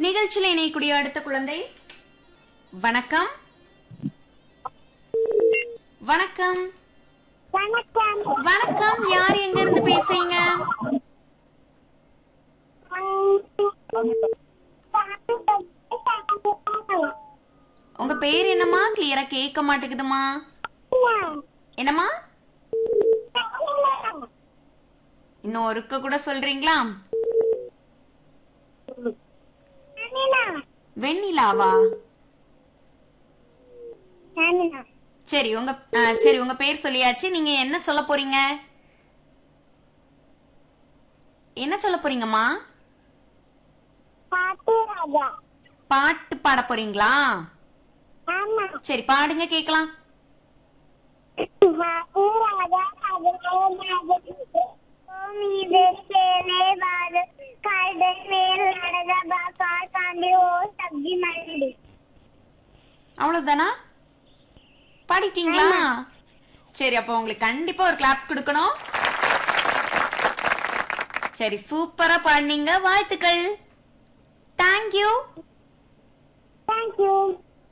நிகழ்ச்சியில் இணையக்கூடிய அடுத்த குழந்தை வணக்கம் வணக்கம் வணக்கம் வணக்கம் யார் எங்க இருந்து பேசுறீங்க உங்க பேர் என்னம்மா கிளியரா கேட்க மாட்டேங்குதுமா என்னம்மா இன்னும் ஒருக்க கூட சொல்றீங்களா வெண்ணிலாவா சரி உங்க ஆ, சரி உங்க பேர் சொல்லியாச்சு நீங்க என்ன சொல்ல போறீங்க என்ன சொல்ல போறீங்கம்மா பாட்டு பாட போறீங்களா சரி பாடுங்க கேக்கலாம் அவ்வளவுதானா பாடிட்டீங்களா சரி அப்போ உங்களுக்கு கண்டிப்பா ஒரு கிளாப்ஸ் கொடுக்கணும் சரி சூப்பரா பாடினீங்க வாழ்த்துக்கள் தேங்க்யூ Thank you.